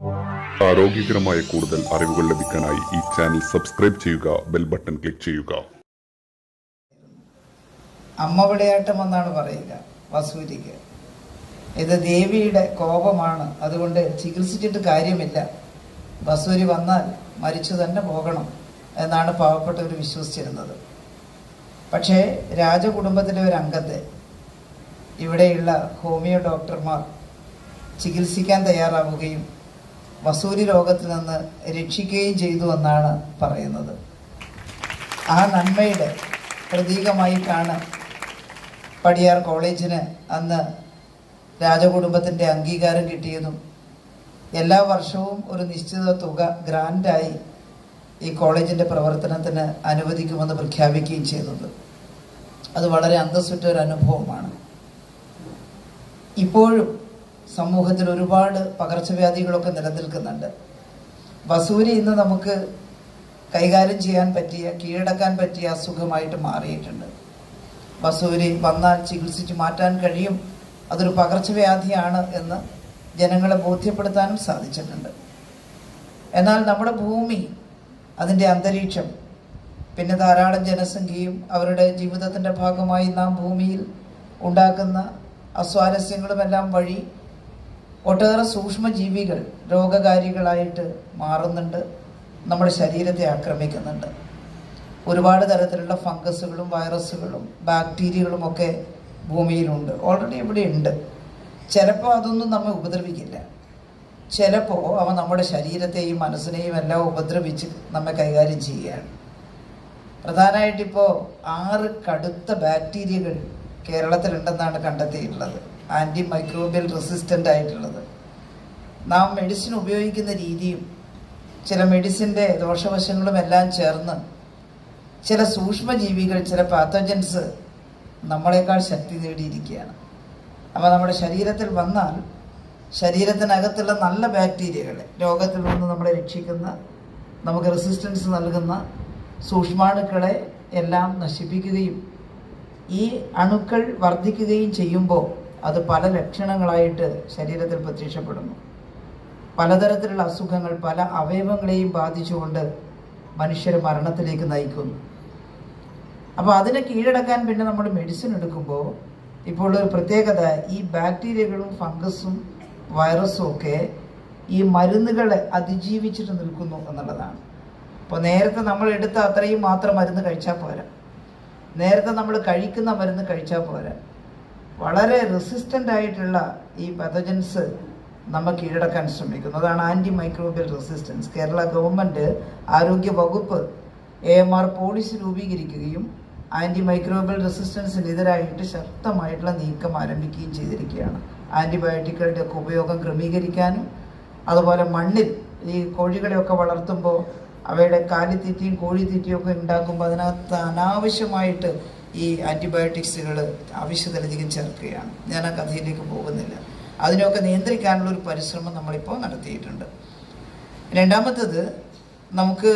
ആരോഗ്യകരമായ കൂടുതൽ അറിവുകൾ ലഭിക്കാനായി ഈ ചാനൽ സബ്സ്ക്രൈബ് ചെയ്യുക ബെൽ ബട്ടൺ ക്ലിക്ക് ചെയ്യുക അമ്മ വിളയാട്ടം എന്നാണ് പറയുക വസൂരിക്ക് ഇത് ദേവിയുടെ കോപമാണ് അതുകൊണ്ട് ചികിത്സിച്ചിട്ട് കാര്യമില്ല വസൂരി വന്നാൽ മരിച്ചു തന്നെ പോകണം എന്നാണ് പാവപ്പെട്ടവർ വിശ്വസിച്ചിരുന്നത് പക്ഷേ രാജകുടുംബത്തിലെ ഒരു അംഗത്തെ ഇവിടെയുള്ള ഹോമിയോ ഡോക്ടർമാർ ചികിത്സിക്കാൻ തയ്യാറാവുകയും വസൂരി രോഗത്തിൽ നിന്ന് രക്ഷിക്കുകയും ചെയ്തു എന്നാണ് പറയുന്നത് ആ നന്മയുടെ പ്രതീകമായിട്ടാണ് പടിയാർ കോളേജിന് അന്ന് രാജകുടുംബത്തിൻ്റെ അംഗീകാരം കിട്ടിയതും എല്ലാ വർഷവും ഒരു നിശ്ചിത തുക ഗ്രാൻഡായി ഈ കോളേജിൻ്റെ പ്രവർത്തനത്തിന് അനുവദിക്കുമെന്ന് പ്രഖ്യാപിക്കുകയും ചെയ്തത് അത് വളരെ അന്തസ്സുറ്റ ഒരു അനുഭവമാണ് ഇപ്പോഴും സമൂഹത്തിൽ ഒരുപാട് പകർച്ചവ്യാധികളൊക്കെ നിലനിൽക്കുന്നുണ്ട് വസൂരി ഇന്ന് നമുക്ക് കൈകാര്യം ചെയ്യാൻ പറ്റിയ കീഴടക്കാൻ പറ്റിയ അസുഖമായിട്ട് മാറിയിട്ടുണ്ട് വസൂരി വന്നാൽ ചികിത്സിച്ച് മാറ്റാൻ കഴിയും അതൊരു പകർച്ചവ്യാധിയാണ് എന്ന് ജനങ്ങളെ ബോധ്യപ്പെടുത്താനും സാധിച്ചിട്ടുണ്ട് എന്നാൽ നമ്മുടെ ഭൂമി അതിൻ്റെ അന്തരീക്ഷം പിന്നെ ധാരാളം ജനസംഖ്യയും അവരുടെ ജീവിതത്തിൻ്റെ ഭാഗമായി നാം ഭൂമിയിൽ ഉണ്ടാക്കുന്ന അസ്വാരസ്യങ്ങളുമെല്ലാം വഴി ഒട്ടേറെ സൂക്ഷ്മജീവികൾ രോഗകാരികളായിട്ട് മാറുന്നുണ്ട് നമ്മുടെ ശരീരത്തെ ആക്രമിക്കുന്നുണ്ട് ഒരുപാട് തരത്തിലുള്ള ഫംഗസുകളും വൈറസുകളും ബാക്ടീരിയകളും ഒക്കെ ഭൂമിയിലുണ്ട് ഓൾറെഡി ഇവിടെ ഉണ്ട് ചിലപ്പോൾ അതൊന്നും നമ്മെ ഉപദ്രവിക്കില്ല ചിലപ്പോൾ അവ നമ്മുടെ ശരീരത്തെയും മനസ്സിനെയും എല്ലാം ഉപദ്രവിച്ച് നമ്മെ കൈകാര്യം ചെയ്യുകയാണ് പ്രധാനമായിട്ടിപ്പോൾ ആറ് കടുത്ത ബാക്ടീരിയകൾ കേരളത്തിലുണ്ടെന്നാണ് കണ്ടെത്തിയിട്ടുള്ളത് ആൻറ്റി മൈക്രോബിയൽ റെസിസ്റ്റൻ്റ് ആയിട്ടുള്ളത് നാം മെഡിസിൻ ഉപയോഗിക്കുന്ന രീതിയും ചില മെഡിസിൻ്റെ ദോഷവശങ്ങളും എല്ലാം ചേർന്ന് ചില സൂക്ഷ്മജീവികൾ ചില പാത്തോജൻസ് നമ്മളെക്കാൾ ശക്തി നേടിയിരിക്കുകയാണ് അപ്പോൾ നമ്മുടെ ശരീരത്തിൽ വന്നാൽ ശരീരത്തിനകത്തുള്ള നല്ല ബാക്ടീരിയകളെ രോഗത്തിൽ നിന്ന് നമ്മളെ രക്ഷിക്കുന്ന നമുക്ക് റെസിസ്റ്റൻസ് നൽകുന്ന സൂക്ഷ്മാണുക്കളെ എല്ലാം നശിപ്പിക്കുകയും ഈ അണുക്കൾ വർദ്ധിക്കുകയും ചെയ്യുമ്പോൾ അത് പല ലക്ഷണങ്ങളായിട്ട് ശരീരത്തിൽ പ്രത്യക്ഷപ്പെടുന്നു പലതരത്തിലുള്ള അസുഖങ്ങൾ പല അവയവങ്ങളെയും ബാധിച്ചുകൊണ്ട് മനുഷ്യരെ മരണത്തിലേക്ക് നയിക്കുന്നു അപ്പോൾ അതിനെ കീഴടക്കാൻ പിന്നെ നമ്മൾ മെഡിസിൻ എടുക്കുമ്പോൾ ഇപ്പോൾ ഒരു പ്രത്യേകത ഈ ബാക്ടീരിയകളും ഫംഗസും വൈറസും ഒക്കെ ഈ മരുന്നുകളെ അതിജീവിച്ചിട്ട് നിൽക്കുന്നു എന്നുള്ളതാണ് അപ്പോൾ നേരത്തെ നമ്മൾ എടുത്ത അത്രയും മാത്രം മരുന്ന് കഴിച്ചാൽ പോരാ നേരത്തെ നമ്മൾ കഴിക്കുന്ന മരുന്ന് കഴിച്ചാൽ പോരാ വളരെ റെസിസ്റ്റൻ്റ് ആയിട്ടുള്ള ഈ പതജൻസ് നമ്മൾ കീഴടക്കാൻ ശ്രമിക്കുന്നു അതാണ് anti microbial resistance Kerala government ആരോഗ്യ വകുപ്പ് എ എം ആർ പോളിസി രൂപീകരിക്കുകയും ആൻറ്റി മൈക്രോബിയൽ റെസിസ്റ്റൻസിനെതിരായിട്ട് ശക്തമായിട്ടുള്ള നീക്കം ആരംഭിക്കുകയും ചെയ്തിരിക്കുകയാണ് ആൻറ്റിബയോട്ടിക്കുകളുടെ ഒക്കെ ഉപയോഗം ക്രമീകരിക്കാനും അതുപോലെ മണ്ണിൽ ഈ കോഴികളെയൊക്കെ വളർത്തുമ്പോൾ അവയുടെ കാലിത്തീറ്റയും കോഴിത്തീറ്റയും ഒക്കെ ഉണ്ടാക്കുമ്പോൾ അതിനകത്ത് അനാവശ്യമായിട്ട് ഈ ആൻറ്റിബയോട്ടിക്സുകൾ ആവശ്യത്തിലധികം ചേർക്കുകയാണ് ഞാൻ ആ കഥയിലേക്ക് പോകുന്നില്ല അതിനെയൊക്കെ നിയന്ത്രിക്കാനുള്ള ഒരു പരിശ്രമം നമ്മളിപ്പോൾ നടത്തിയിട്ടുണ്ട് രണ്ടാമത്തത് നമുക്ക്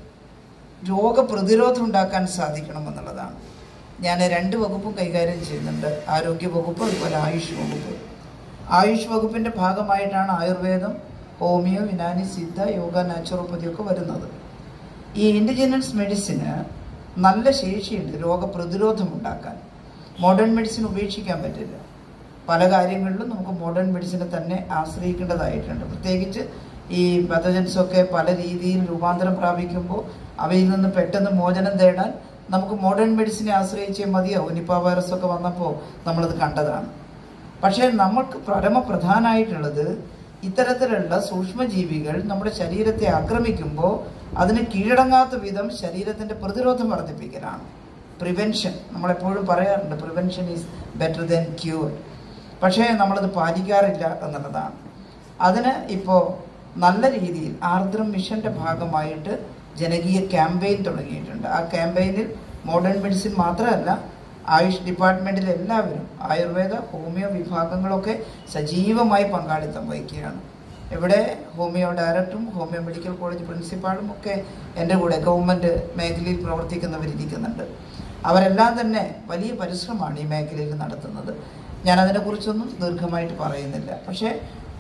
രോഗപ്രതിരോധം ഉണ്ടാക്കാൻ സാധിക്കണം എന്നുള്ളതാണ് ഞാൻ രണ്ട് വകുപ്പും കൈകാര്യം ചെയ്യുന്നുണ്ട് ആരോഗ്യ വകുപ്പ് അതുപോലെ ആയുഷ് വകുപ്പ് ആയുഷ് വകുപ്പിൻ്റെ ഭാഗമായിട്ടാണ് ആയുർവേദം ഹോമിയോ യുനാനി സിദ്ധ യോഗ നാച്ചുറോപ്പതിയൊക്കെ വരുന്നത് ഈ ഇൻഡിജിനസ് മെഡിസിന് നല്ല ശേഷിയുണ്ട് രോഗപ്രതിരോധം ഉണ്ടാക്കാൻ മോഡേൺ മെഡിസിൻ ഉപേക്ഷിക്കാൻ പറ്റില്ല പല കാര്യങ്ങളിലും നമുക്ക് മോഡേൺ മെഡിസിനെ തന്നെ ആശ്രയിക്കേണ്ടതായിട്ടുണ്ട് പ്രത്യേകിച്ച് ഈ പതജൻസ് ഒക്കെ പല രീതിയിൽ രൂപാന്തരം പ്രാപിക്കുമ്പോൾ അവയിൽ നിന്ന് പെട്ടെന്ന് മോചനം തേടാൻ നമുക്ക് മോഡേൺ മെഡിസിനെ ആശ്രയിച്ചേ മതിയാവും നിപ്പ വൈറസ് ഒക്കെ വന്നപ്പോൾ നമ്മളത് കണ്ടതാണ് പക്ഷേ നമുക്ക് പരമപ്രധാനമായിട്ടുള്ളത് ഇത്തരത്തിലുള്ള സൂക്ഷ്മജീവികൾ നമ്മുടെ ശരീരത്തെ ആക്രമിക്കുമ്പോൾ അതിന് കീഴടങ്ങാത്ത വിധം ശരീരത്തിൻ്റെ പ്രതിരോധം വർദ്ധിപ്പിക്കലാണ് പ്രിവെൻഷൻ നമ്മളെപ്പോഴും പറയാറുണ്ട് prevention is better than cure പക്ഷേ നമ്മളത് പാലിക്കാറില്ല എന്നുള്ളതാണ് അതിന് ഇപ്പോൾ നല്ല രീതിയിൽ ആർദ്രം മിഷന്റെ ഭാഗമായിട്ട് ജനകീയ ക്യാമ്പയിൻ തുടങ്ങിയിട്ടുണ്ട് ആ ക്യാമ്പയിനിൽ മോഡേൺ മെഡിസിൻ മാത്രമല്ല ആയുഷ് ഡിപ്പാർട്ട്മെൻറ്റിൽ എല്ലാവരും ആയുർവേദ ഹോമിയോ വിഭാഗങ്ങളൊക്കെ സജീവമായി പങ്കാളിത്തം വഹിക്കുകയാണ് ഇവിടെ ഹോമിയോ ഡയറക്ടറും ഹോമിയോ മെഡിക്കൽ കോളേജ് പ്രിൻസിപ്പാളും ഒക്കെ എൻ്റെ കൂടെ ഗവൺമെൻറ് മേഖലയിൽ പ്രവർത്തിക്കുന്നവരിരിക്കുന്നുണ്ട് അവരെല്ലാം തന്നെ വലിയ പരിശ്രമമാണ് ഈ മേഖലയിൽ നടത്തുന്നത് ഞാൻ അതിനെക്കുറിച്ചൊന്നും ദീർഘമായിട്ട് പറയുന്നില്ല പക്ഷേ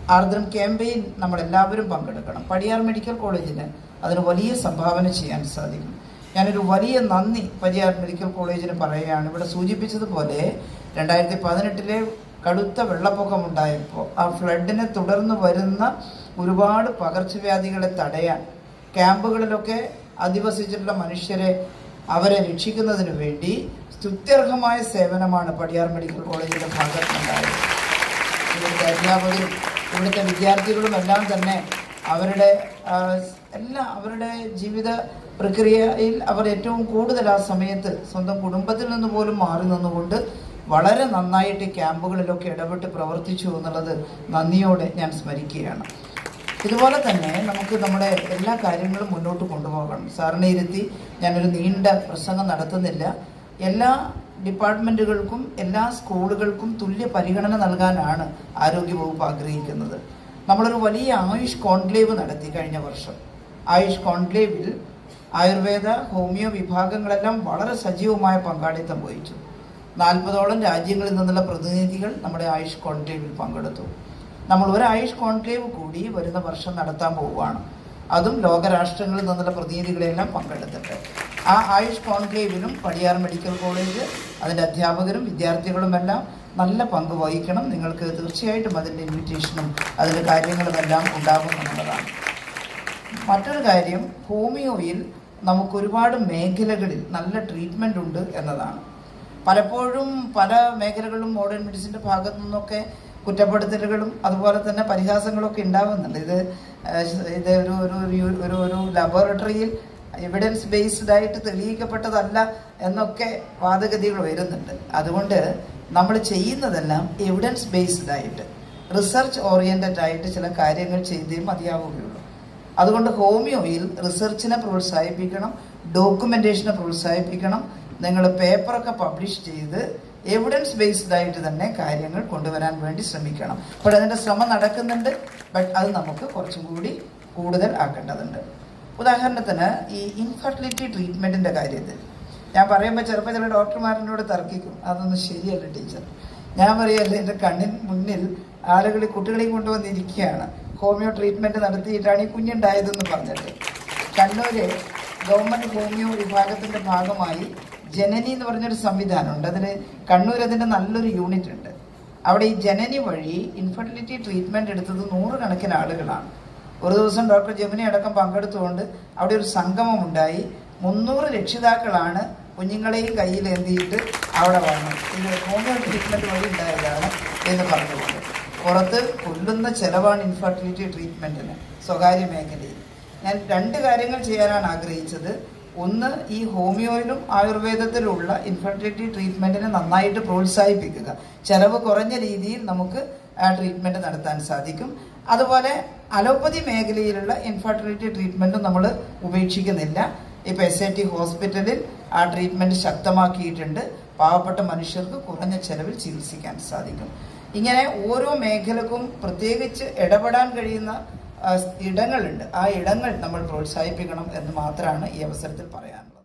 ആർദ്രം ക്യാമ്പയിൻ നമ്മളെല്ലാവരും പങ്കെടുക്കണം പടിയാർ മെഡിക്കൽ കോളേജിന് അതിന് വലിയ സംഭാവന ചെയ്യാൻ സാധിക്കും ഞാനൊരു വലിയ നന്ദി പരിയാർ മെഡിക്കൽ കോളേജിന് പറയുകയാണ് ഇവിടെ സൂചിപ്പിച്ചതുപോലെ രണ്ടായിരത്തി പതിനെട്ടിലെ കടുത്ത വെള്ളപ്പൊക്കം ഉണ്ടായപ്പോൾ ആ ഫ്ലഡിനെ തുടർന്ന് വരുന്ന ഒരുപാട് പകർച്ചവ്യാധികളെ തടയാൻ ക്യാമ്പുകളിലൊക്കെ അധിവസിച്ചിട്ടുള്ള മനുഷ്യരെ അവരെ രക്ഷിക്കുന്നതിന് വേണ്ടി സ്തുത്യർഹമായ സേവനമാണ് പടിയാർ മെഡിക്കൽ കോളേജിന്റെ ഭാഗത്തുണ്ടായത് ഇവിടുത്തെ അധ്യാപകരും ഇവിടുത്തെ വിദ്യാർത്ഥികളും എല്ലാം തന്നെ അവരുടെ ആ, എല്ലാ അവരുടെ ജീവിത പ്രക്രിയയിൽ അവർ ഏറ്റവും കൂടുതൽ ആ സമയത്ത് സ്വന്തം കുടുംബത്തിൽ നിന്ന് പോലും മാറി നിന്നുകൊണ്ട് വളരെ നന്നായിട്ട് ഈ ക്യാമ്പുകളിലൊക്കെ ഇടപെട്ട് പ്രവർത്തിച്ചു എന്നുള്ളത് നന്ദിയോടെ ഞാൻ സ്മരിക്കുകയാണ് ഇതുപോലെ തന്നെ നമുക്ക് നമ്മുടെ എല്ലാ കാര്യങ്ങളും മുന്നോട്ട് കൊണ്ടുപോകണം സാറിനെ ഇരുത്തി ഞാനൊരു നീണ്ട പ്രസംഗം നടത്തുന്നില്ല എല്ലാ ഡിപ്പാർട്ട്മെന്റുകൾക്കും എല്ലാ സ്കൂളുകൾക്കും തുല്യ പരിഗണന നൽകാനാണ് ആരോഗ്യവകുപ്പ് ആഗ്രഹിക്കുന്നത് നമ്മളൊരു വലിയ ആയുഷ് കോൺക്ലേവ് നടത്തി കഴിഞ്ഞ വർഷം ആയുഷ് കോൺക്ലേവിൽ ആയുർവേദ ഹോമിയോ വിഭാഗങ്ങളെല്ലാം വളരെ സജീവമായ പങ്കാളിത്തം വഹിച്ചു നാൽപ്പതോളം രാജ്യങ്ങളിൽ നിന്നുള്ള പ്രതിനിധികൾ നമ്മുടെ ആയുഷ് കോൺക്ലേവിൽ പങ്കെടുത്തു നമ്മൾ ഒരു ആയുഷ് കോൺക്ലേവ് കൂടി വരുന്ന വർഷം നടത്താൻ പോവുകയാണ് അതും ലോകരാഷ്ട്രങ്ങളിൽ നിന്നുള്ള പ്രതിനിധികളെല്ലാം പങ്കെടുത്തിട്ട് ആ ആയുഷ് കോൺക്ലേവിലും പടിയാർ മെഡിക്കൽ കോളേജ് അതിൻ്റെ അധ്യാപകരും വിദ്യാർത്ഥികളുമെല്ലാം നല്ല പങ്ക് വഹിക്കണം നിങ്ങൾക്ക് തീർച്ചയായിട്ടും അതിൻ്റെ ഇൻവിറ്റേഷനും അതിൻ്റെ കാര്യങ്ങളുമെല്ലാം ഉണ്ടാകും എന്നുള്ളതാണ് മറ്റൊരു കാര്യം ഹോമിയോയിൽ നമുക്ക് ഒരുപാട് മേഖലകളിൽ നല്ല ട്രീറ്റ്മെന്റ് ഉണ്ട് എന്നതാണ് പലപ്പോഴും പല മേഖലകളിലും മോഡേൺ മെഡിസിന്റെ ഭാഗത്തു നിന്നൊക്കെ കുറ്റപ്പെടുത്തലുകളും അതുപോലെ തന്നെ പരിഹാസങ്ങളൊക്കെ ഉണ്ടാവുന്നുണ്ട് ഇത് ഏഹ്, ഇത് ഒരു ഒരു ഒരു- ഒരു ഒരു ലബോറട്ടറിയിൽ എവിഡൻസ് ബേസ്ഡ് ആയിട്ട് തെളിയിക്കപ്പെട്ടതല്ല എന്നൊക്കെ വാദഗതികൾ വരുന്നുണ്ട് അതുകൊണ്ട് നമ്മൾ ചെയ്യുന്നതെല്ലാം എവിഡൻസ് ബേസ്ഡ് ആയിട്ട് റിസർച്ച് ഓറിയന്റഡ് ആയിട്ട് ചില കാര്യങ്ങൾ ചെയ്തേ മതിയാവുകയുള്ളൂ അതുകൊണ്ട് ഹോമിയോയിൽ റിസർച്ചിനെ പ്രോത്സാഹിപ്പിക്കണം ഡോക്യുമെന്റേഷനെ പ്രോത്സാഹിപ്പിക്കണം നിങ്ങൾ പേപ്പറൊക്കെ പബ്ലിഷ് ചെയ്ത് എവിഡൻസ് ബേസ്ഡ് ആയിട്ട് തന്നെ കാര്യങ്ങൾ കൊണ്ടുവരാൻ വേണ്ടി ശ്രമിക്കണം അപ്പോൾ അതിന്റെ ശ്രമം നടക്കുന്നുണ്ട് ബട്ട് അത് നമുക്ക് കുറച്ചും കൂടി കൂടുതൽ ആക്കേണ്ടതുണ്ട് ഉദാഹരണത്തിന് ഈ ഇൻഫെർട്ടിലിറ്റി ട്രീറ്റ്മെന്റിന്റെ കാര്യത്തിൽ ഞാൻ പറയുമ്പോൾ ചിലപ്പോൾ ചില ഡോക്ടർമാരിനോട് തർക്കിക്കും അതൊന്നും ശരിയല്ല ടീച്ചർ ഞാൻ പറയല്ലേ എൻ്റെ കണ്ണിൻ മുന്നിൽ ആളുകൾ ഈ കുട്ടികളെയും കൊണ്ടുവന്നിരിക്കുകയാണ് ഹോമിയോ ട്രീറ്റ്മെന്റ് നടത്തിയിട്ടാണ് ഈ കുഞ്ഞുണ്ടായതെന്ന് പറഞ്ഞിട്ട് കണ്ണൂര് ഗവൺമെന്റ് ഹോമിയോ വിഭാഗത്തിന്റെ ഭാഗമായി ജനനി എന്ന് പറഞ്ഞൊരു സംവിധാനമുണ്ട് അതിന് കണ്ണൂർ അതിന്റെ നല്ലൊരു യൂണിറ്റ് ഉണ്ട് അവിടെ ഈ ജനനി വഴി ഇൻഫെർട്ടിലിറ്റി ട്രീറ്റ്മെന്റ് എടുത്തത് നൂറുകണക്കിന് ആളുകളാണ് ഒരു ദിവസം ഡോക്ടർ ജമുന അടക്കം പങ്കെടുത്തുകൊണ്ട് അവിടെ ഒരു സംഗമം ഉണ്ടായി മുന്നൂറ് രക്ഷിതാക്കളാണ് കുഞ്ഞുങ്ങളെയും കയ്യിലേന്തിയിട്ട് അവിടെ വന്നത് ഇത് ഹോമിയോ ട്രീറ്റ്മെന്റ് വഴി ഉണ്ടായതാണ് എന്ന് പറഞ്ഞുകൊണ്ട് പുറത്ത് കൊല്ലുന്ന ചെലവാണ് ഇൻഫെർട്ടിലിറ്റി ട്രീറ്റ്മെന്റിന് സ്വകാര്യ മേഖലയിൽ ഞാൻ രണ്ട് കാര്യങ്ങൾ ചെയ്യാനാണ് ആഗ്രഹിച്ചത് ഒന്ന് ഈ ഹോമിയോയിലും ആയുർവേദത്തിലുള്ള ഇൻഫെർട്ടിലിറ്റി ട്രീറ്റ്മെന്റിനെ നന്നായിട്ട് പ്രോത്സാഹിപ്പിക്കുക ചെലവ് കുറഞ്ഞ രീതിയിൽ നമുക്ക് ആ ട്രീറ്റ്മെന്റ് നടത്താൻ സാധിക്കും അതുപോലെ അലോപ്പതി മേഖലയിലുള്ള ഇൻഫെർട്ടിലിറ്റി ട്രീറ്റ്മെന്റും നമ്മൾ ഉപേക്ഷിക്കുന്നില്ല ഇപ്പൊ എസ് ഐ ടി ഹോസ്പിറ്റലിൽ ആ ട്രീറ്റ്മെന്റ് ശക്തമാക്കിയിട്ടുണ്ട് പാവപ്പെട്ട മനുഷ്യർക്ക് കുറഞ്ഞ ചെലവിൽ ചികിത്സിക്കാൻ സാധിക്കും ഇങ്ങനെ ഓരോ മേഖലക്കും പ്രത്യേകിച്ച് ഇടപെടാൻ കഴിയുന്ന ആ, ഇടങ്ങളുണ്ട് ആ ഇടങ്ങൾ നമ്മൾ പ്രോത്സാഹിപ്പിക്കണം എന്ന് മാത്രമാണ് ഈ അവസരത്തിൽ പറയാനുള്ളത്